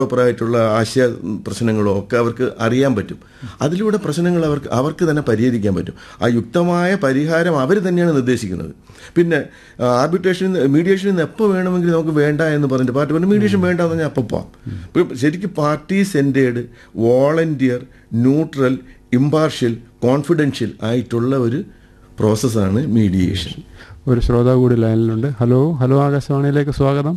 പ്രോപ്പറായിട്ടുള്ള ആശയ പ്രശ്നങ്ങളോ ഒക്കെ അവർക്ക് അറിയാൻ പറ്റും അതിലൂടെ പ്രശ്നങ്ങൾ അവർക്ക് അവർക്ക് തന്നെ പരിഹരിക്കാൻ പറ്റും ആ യുക്തമായ പരിഹാരം അവർ തന്നെയാണ് നിർദ്ദേശിക്കുന്നത് പിന്നെ ആർബിട്രേഷൻ മീഡിയേഷനിൽ നിന്ന് എപ്പോൾ വേണമെങ്കിലും നമുക്ക് വേണ്ട എന്ന് പറഞ്ഞിട്ട് പാർട്ടി പറഞ്ഞു മീഡിയേഷൻ വേണ്ട എന്ന് പറഞ്ഞാൽ അപ്പോൾ പോവാം ഇപ്പം ശരിക്കും party centred voluntary neutral impartial confidential ആയിട്ടുള്ള ഒരു പ്രോസസ്സാണ് മീഡിയേഷൻ ഒരു ശ്രോതാവ് കൂടി ലൈനിലുണ്ട് ഹലോ ഹലോ ആകാശവാണിയിലേക്ക് സ്വാഗതം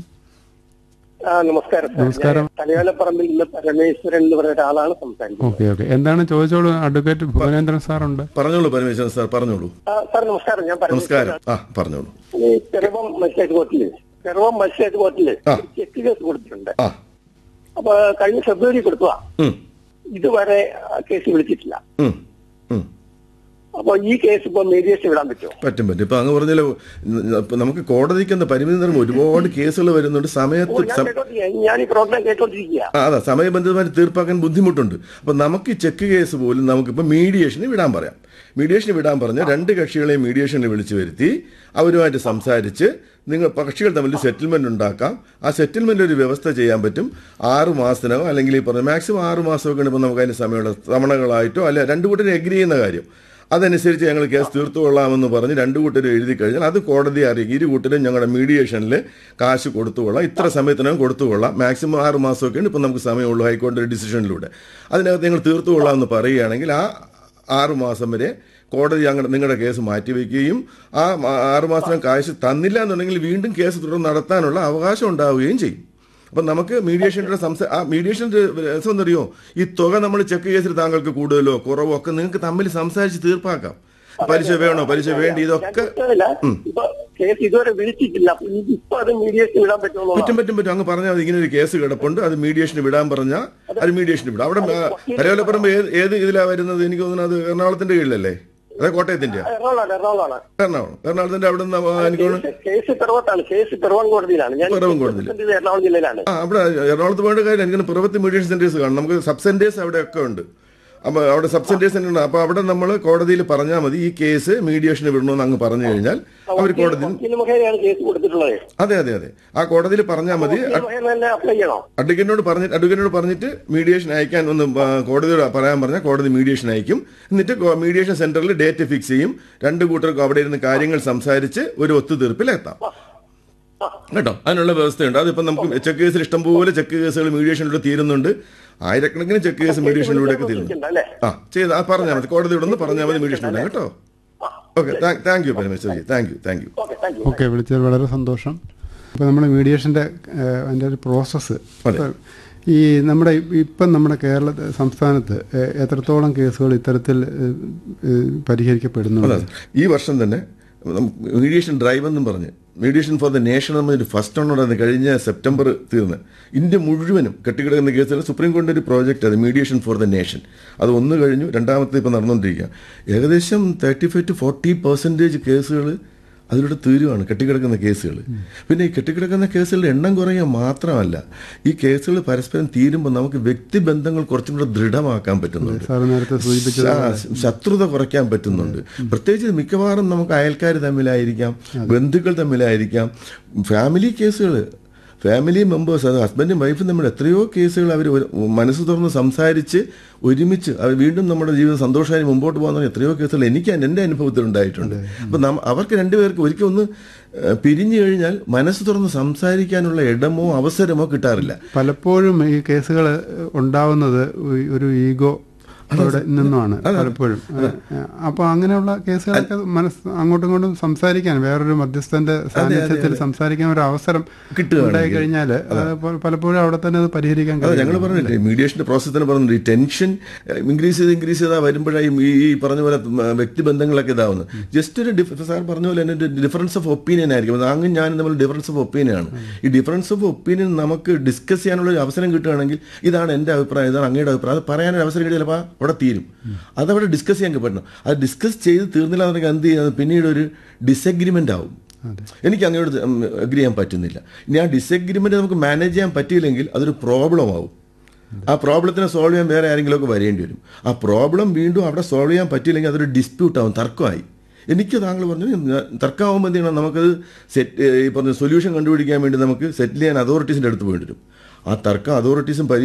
ആ നമസ്കാരം സാർ. നമസ്കാരം. ഞാൻ തലയോലപ്പറമ്പിൽ നിന്ന് പരമേശ്വരൻ എന്ന് പറയുന്ന ഒരാളാണ് സംസാരിക്കുന്നത് ഓക്കെ ഓക്കെ എന്താണ് ചോദിച്ചോളൂ അഡ്വക്കേറ്റ് ഭുവനേന്ദ്രൻ സാറുണ്ട് പറഞ്ഞോളൂ പരമേശ്വരൻ സാർ പറഞ്ഞോളൂ ആ, സാർ നമസ്കാരം ഞാൻ പരമേശ്വരൻ നമസ്കാരം ആ പറഞ്ഞോളൂ ഈ പിറവം മജിസ്ട്രേറ്റ് കോർട്ടില് പിറവം മജിസ്ട്രേറ്റ് കോർട്ടില് ആ. ഒരു ചെക്ക് കേസ് കൊടുത്തിട്ടുണ്ട് ആ അപ്പൊ കഴിഞ്ഞ ഫെബ്രുവരി കൊടുത്തതാ ഉം, ഇതുവരെ ആ കേസ് വിളിച്ചിട്ടില്ല ഉം, ഉം. അപ്പൊ ഈ കേസ് ഇപ്പൊ മീഡിയേഷൻ വിടാൻ പറ്റുമോ പറ്റും പറ്റും ഇപ്പൊ അങ്ങ് പറഞ്ഞല്ലോ ഇപ്പൊ നമുക്ക് കോടതിക്ക് എന്താ പരിമിതി നിറം ഒരുപാട് കേസുകൾ വരുന്നുണ്ട് ഓ, സമയത്ത് ഞാൻ സം- കേട്ടോണ്ടിരിക്കുക ഞാൻ ഈ പ്രോഗ്രാം കേട്ടോണ്ടിരിക്കുക ആ, അതാ സമയബന്ധിതമായി തീർപ്പാക്കാൻ ബുദ്ധിമുട്ടുണ്ട് അപ്പൊ നമുക്ക് ഈ ചെക്ക് കേസ് പോലും നമുക്കിപ്പോ മീഡിയേഷന് വിടാൻ പറയാം മീഡിയേഷന് വിടാൻ പറഞ്ഞ രണ്ട് കക്ഷികളെയും മീഡിയേഷനിൽ വിളിച്ചു വരുത്തി അവരുമായിട്ട് സംസാരിച്ച് നിങ്ങൾ കക്ഷികൾ തമ്മിൽ സെറ്റിൽമെന്റ് ഉണ്ടാക്കാം ആ സെറ്റിൽമെന്റ് ഒരു വ്യവസ്ഥ ചെയ്യാൻ പറ്റും ആറ് മാസത്തിനകം അല്ലെങ്കിൽ ഈ പറഞ്ഞ മാക്സിമം ആറ് മാസമൊക്കെ ഇപ്പോൾ നമുക്ക് അതിന് സമയമുള്ള തവണകളായിട്ടോ അല്ല രണ്ടു കൂട്ടരും എഗ്രി ചെയ്യുന്ന കാര്യം അതനുസരിച്ച് ഞങ്ങൾ കേസ് തീർത്തു കൊള്ളാമെന്ന് പറഞ്ഞ് രണ്ടു കൂട്ടരും എഴുതി കഴിഞ്ഞാൽ അത് കോടതിയെ അറിയിക്കും ഇരു കൂട്ടരും ഞങ്ങളുടെ മീഡിയേഷനിൽ കാശ് കൊടുത്തുകൊള്ളാം ഇത്ര സമയത്തിനകം കൊടുത്തുകൊള്ളാം മാക്സിമം ആറ് മാസമൊക്കെയാണ് ഇപ്പം നമുക്ക് സമയമുള്ളൂ ഹൈക്കോടതി ഡിസിഷനിലൂടെ അതിനകത്ത് ഞങ്ങൾ തീർത്തുകൊള്ളാം എന്ന് പറയുകയാണെങ്കിൽ ആ ആറ് മാസം വരെ കോടതി ഞങ്ങളുടെ നിങ്ങളുടെ കേസ് മാറ്റിവെക്കുകയും ആ മ- ആറ് മാസം കാശ് തന്നില്ല എന്നുണ്ടെങ്കിൽ വീണ്ടും കേസ് തുടർന്ന് നടത്താനുള്ള അവകാശം ഉണ്ടാവുകയും ചെയ്യും അപ്പം നമുക്ക് മീഡിയേഷൻ്റെ സംസാ ആ മീഡിയേഷൻ്റെ രസം എന്നറിയോ ഈ തുക നമ്മൾ ചെക്ക് കേസിൽ താങ്കൾക്ക് കൂടുതലോ കുറവോ ഒക്കെ നിങ്ങൾക്ക് തമ്മിൽ സംസാരിച്ച് തീർപ്പാക്കാം പലിശ വേണോ പലിശ വേണ്ടി ഞാൻ ഇതൊക്കെ ചോദിച്ചതല്ല ഇപ്പൊ കേസ് ഇതുവരെ വിളിച്ചിട്ടില്ല അപ്പൊ ഇത് ഇപ്പൊ അത് മീഡിയേഷൻ വിടാൻ പറ്റുമോ പറ്റും പറ്റും പറ്റും അങ്ങ് പറഞ്ഞാൽ മതി ഇങ്ങനെ ഒരു കേസ് കിടപ്പുണ്ട് അത് മീഡിയേഷന് വിടാൻ പറഞ്ഞാൽ അത് മീഡിയേഷന് വിടാം അവിടെ കരയോലപ്പറമ്പ് ഏത് ഏത് ഇതിലാണ് വരുന്നത് എനിക്ക് തോന്നുന്നത് അത് എറണാകുളത്തിന്റെ കീഴിലല്ലേ അതെ കോട്ടയത്തിന്റെ എറണാകുളമാണ് എറണാകുളമാണ് എറണാകുളം എറണാകുളത്തിന്റെ അവിടെ നിന്ന് എനിക്ക് തോന്നുന്നു കേസ് കേസ് പിറവത്താണ് കേസ് പിറവം കോടതിയിലാണ് ഞാൻ പിറവം കോടതിയിൽ. ഇത് എറണാകുളം ജില്ലയിലാണ് ആ അവിടെ എറണാകുളത്ത് പോകേണ്ട കാര്യം എനിക്ക് പിറവത്തി മീഡിയേഷൻ സെന്റേഴ്സ് കാണും നമുക്ക് സബ് സെന്റേഴ്സ് അവിടെയൊക്കെ ഉണ്ട് അപ്പൊ അവിടെ സബ് സെന്റേഴ്സ് ഉണ്ട് അപ്പൊ അവിടെ നമ്മൾ കോടതിയിൽ പറഞ്ഞാൽ മതി ഈ കേസ് മീഡിയേഷന് വിടണമെന്ന് അങ്ങ് പറഞ്ഞു കഴിഞ്ഞാൽ അവർ കോടതിയിൽ വക്കീൽ മുഖേനയാണ് കേസ് കൊടുത്തിട്ടുള്ളത് അതെ അതെ അതെ ആ കോടതിയിൽ പറഞ്ഞാൽ മതി വക്കീൽ മുഖേന തന്നെ അപ്ലൈ ചെയ്യണോ അഡ്വക്കേറ്റിനോട് പറഞ്ഞ് അഡ്വക്കേറ്റിനോട് പറഞ്ഞിട്ട് മീഡിയേഷൻ അയക്കാൻ ഒന്ന് ആ, കോടതിയോട് പറയാൻ പറഞ്ഞാൽ കോടതി മീഡിയേഷൻ അയക്കും എന്നിട്ട് കോ- മീഡിയേഷൻ സെന്ററിൽ ഡേറ്റ് ഫിക്സ് ചെയ്യും രണ്ട് കൂട്ടർക്കും അവിടെ ഇരുന്ന് കാര്യങ്ങൾ സംസാരിച്ച് ഒരു ഒത്തുതീർപ്പിലെത്താം കേട്ടോ അതിനുള്ള വ്യവസ്ഥയുണ്ട് അതിപ്പോൾ നമുക്ക് ചെക്ക് കേസിൽ ഇഷ്ടംപോലെ ചെക്ക് കേസുകൾ മീഡിയേഷനിലൂടെ തീരുന്നുണ്ട് ആയിരക്കണക്കിന് ചെക്ക് കേസ് മീഡിയേഷനിലൂടെ ഒക്കെ തീരുന്നു അല്ലേ ആ ചെയ്ത് ആ പറഞ്ഞാൽ മതി കോടതിയോട് ഒന്ന് പറഞ്ഞാൽ മതി മീഡിയേഷനിലൂടെ കേട്ടോ okay thank you Parameshwari thank you thank you okay thank you okay വിളിച്ചത് വളരെ സന്തോഷം അപ്പോൾ നമ്മൾ മീഡിയേഷൻ്റെ അതിൻ്റെ ഒരു പ്രോസസ്സ് അതെ. ഈ നമ്മുടെ ഇപ്പം നമ്മുടെ കേരള സംസ്ഥാനത്ത് ഏഹ്, എത്രത്തോളം കേസുകൾ ഇത്തരത്തിൽ ഏഹ്, ഏഹ്, പരിഹരിക്കപ്പെടുന്നുണ്ട് അതെ. ഈ വർഷം തന്നെ നമുക്ക് മീഡിയേഷൻ ഡ്രൈവ് എന്നും പറഞ്ഞ് മീഡിയേഷൻ ഫോർ ദ നേഷൻ എന്നൊരു ഫസ്റ്റ് ഓണറായിരുന്നു കഴിഞ്ഞ സെപ്റ്റംബർ തീർന്ന് ഇന്ത്യ മുഴുവനും കെട്ടിക്കിടക്കുന്ന കേസുകൾ സുപ്രീം കോടതി ഒരു പ്രോജക്റ്റ് അത് മീഡിയേഷൻ ഫോർ ദ നേഷൻ അത് ഒന്ന് കഴിഞ്ഞു രണ്ടാമത്തെ ഇപ്പം നടന്നുകൊണ്ടിരിക്കുക ഏകദേശം thirty five to forty percentage കേസുകൾ അതിലൂടെ തീരുവാണ് കെട്ടിക്കിടക്കുന്ന കേസുകൾ പിന്നെ ഈ കെട്ടിക്കിടക്കുന്ന കേസുകളുടെ എണ്ണം കുറയുക മാത്രമല്ല ഈ കേസുകൾ പരസ്പരം തീരുമ്പോൾ നമുക്ക് വ്യക്തിബന്ധങ്ങൾ കുറച്ചും കൂടെ ദൃഢമാക്കാൻ പറ്റുന്നുണ്ട് സാറ് നേരത്തെ സൂചിപ്പിച്ചത് ആ, ശത്രുത കുറയ്ക്കാൻ പറ്റുന്നുണ്ട് പ്രത്യേകിച്ച് മിക്കവാറും നമുക്ക് അയൽക്കാർ തമ്മിലായിരിക്കാം ബന്ധുക്കൾ തമ്മിലായിരിക്കാം ഫാമിലി കേസുകൾ ഫാമിലി മെമ്പേഴ്സ് അത് ഹസ്ബൻഡും വൈഫും തമ്മിൽ എത്രയോ കേസുകൾ അവർ മനസ്സ് തുറന്ന് സംസാരിച്ച് ഒരുമിച്ച് അവർ വീണ്ടും നമ്മുടെ ജീവിതം സന്തോഷമായി മുമ്പോട്ട് പോകുന്ന എത്രയോ കേസുകൾ എനിക്ക് എൻ്റെ അനുഭവത്തിൽ ഉണ്ടായിട്ടുണ്ട് അപ്പം നമ്മ അവർക്ക് രണ്ടുപേർക്ക് ഒരിക്കൽ ഒന്ന് ഏഹ്, പിരിഞ്ഞു കഴിഞ്ഞാൽ മനസ്സ് തുറന്ന് സംസാരിക്കാനുള്ള ഇടമോ അവസരമോ കിട്ടാറില്ല പലപ്പോഴും ഈ കേസുകൾ ഉണ്ടാവുന്നത് ഒരു- ഒരു ഈഗോ അവിടെ നിന്നുമാണ് പലപ്പോഴും അപ്പൊ അങ്ങനെയുള്ള കേസുകളൊക്കെ മനസ്സ് അങ്ങോട്ടും ഇങ്ങോട്ടും സംസാരിക്കാൻ വേറൊരു മധ്യസ്ഥന്റെ സാന്നിധ്യത്തിൽ സംസാരിക്കാൻ ഒരു അവസരം കിട്ടുകയാണെങ്കിൽ. ഉണ്ടായി കഴിഞ്ഞാൽ പലപ്പോഴും അവിടെ തന്നെ അത് പരിഹരിക്കാൻ അതെ കഴിയും ഞങ്ങൾ പറഞ്ഞില്ലേ മീഡിയേഷന്റെ പ്രോസസ് തന്നെ പറഞ്ഞിട്ട് ഈ ടെൻഷൻ ഇൻക്രീസ് ചെയ്ത് ഇൻക്രീസ് ചെയ്താൽ വരുമ്പോഴായി ഈ ഈ പറഞ്ഞ പോലെ ഉം, വ്യക്തിബന്ധങ്ങളൊക്കെ ഇതാവുന്നത് ജസ്റ്റ് ഒരു ഡിഫ് സാർ പറഞ്ഞ പോലെ തന്നെ ഡിഫറൻസ് ഓഫ് ഒപ്പീനിയൻ ആയിരിക്കും അത് അങ്ങ് ഞാനും തമ്മിൽ ഡിഫറൻസ് ഓഫ് ഒപ്പീനിയൻ ആണ് ഈ ഡിഫറൻസ് ഓഫ് ഒപ്പീനിയൻ നമുക്ക് ഡിസ്കസ് ചെയ്യാനുള്ള ഒരു അവസരം കിട്ടുകയാണെങ്കിൽ ഇതാണ് എൻ്റെ അഭിപ്രായം ഇതാണ് അങ്ങയുടെ അഭിപ്രായം അത് പറയാനൊരു അവസരം കിട്ടിയ ചിലപ്പോൾ അവിടെ തീരും അതവിടെ ഡിസ്കസ് ചെയ്യാൻ പറ്റണം അത് ഡിസ്കസ് ചെയ്ത് തീർന്നില്ല എന്നുണ്ടെങ്കിൽ എന്ത് ചെയ്യുന്നത് പിന്നീട് ഒരു ഡിസഗ്രിമെന്റ് ആവും എനിക്ക് അങ്ങോട്ട് അഗ്രി ചെയ്യാൻ പറ്റുന്നില്ല ഇനി ആ ഡിസഗ്രിമെന്റ് നമുക്ക് മാനേജ് ചെയ്യാൻ പറ്റിയില്ലെങ്കിൽ അതൊരു പ്രോബ്ലം ആവും ആ പ്രോബ്ലത്തിനെ സോൾവ് ചെയ്യാൻ വേറെ ആരെങ്കിലും ഒക്കെ വരേണ്ടി വരും ആ പ്രോബ്ലം വീണ്ടും അവിടെ സോൾവ് ചെയ്യാൻ പറ്റിയില്ലെങ്കിൽ അതൊരു ഡിസ്പ്യൂട്ട് ആവും തർക്കമായി എനിക്ക് താങ്കൾ പറഞ്ഞു ഞാൻ- തർക്കമാകുമ്പോൾ എന്ത് ചെയ്യണം നമുക്കത് സെറ്റ് ഈ പറഞ്ഞ സൊല്യൂഷൻ കണ്ടുപിടിക്കാൻ വേണ്ടി നമുക്ക് സെറ്റിൽ ചെയ്യാൻ അതോറിറ്റീസിൻ്റെ അടുത്ത് പോയിട്ട് വരും ആ തർക്കം അതോറിറ്റീസും